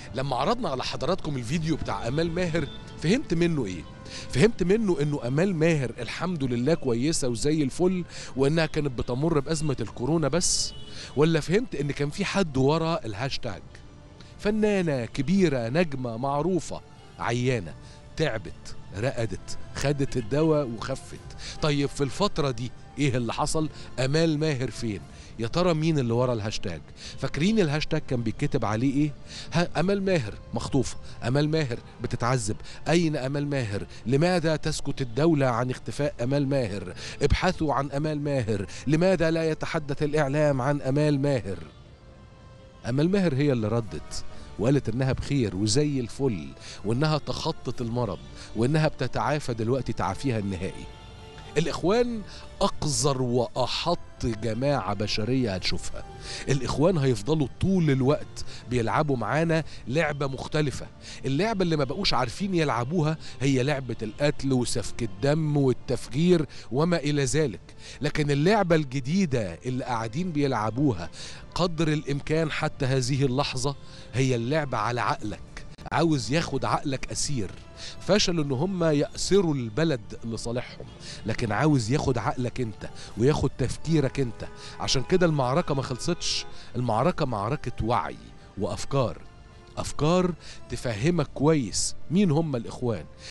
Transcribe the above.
لما عرضنا على حضراتكم الفيديو بتاع امال ماهر فهمت منه ايه فهمت منه انه امال ماهر الحمد لله كويسه وزي الفل وانها كانت بتمر بازمه الكورونا بس ولا فهمت ان كان في حد ورا الهاشتاج فنانه كبيره نجمه معروفه عيانه تعبت رقدت خدت الدواء وخفت طيب في الفترة دي ايه اللي حصل امال ماهر فين يا ترى مين اللي ورا الهاشتاج فاكرين الهاشتاج كان بيتكتب عليه ايه ها امال ماهر مخطوفه امال ماهر بتتعذب اين امال ماهر لماذا تسكت الدوله عن اختفاء امال ماهر ابحثوا عن امال ماهر لماذا لا يتحدث الاعلام عن امال ماهر امال ماهر هي اللي ردت وقالت انها بخير وزي الفل وانها تخطت المرض وانها بتتعافى دلوقتي تعافيها النهائي الاخوان اقذر واحط جماعه بشريه هتشوفها الاخوان هيفضلوا طول الوقت بيلعبوا معانا لعبه مختلفه اللعبه اللي ما بقوش عارفين يلعبوها هي لعبه القتل وسفك الدم والتفجير وما الى ذلك لكن اللعبه الجديده اللي قاعدين بيلعبوها قدر الامكان حتى هذه اللحظه هي اللعبه على عقلك عاوز ياخد عقلك اسير فشلوا ان هم يأسروا البلد لصالحهم لكن عاوز ياخد عقلك انت وياخد تفكيرك انت عشان كده المعركة ما خلصتش المعركة معركة وعي وافكار افكار تفهمك كويس مين هم الاخوان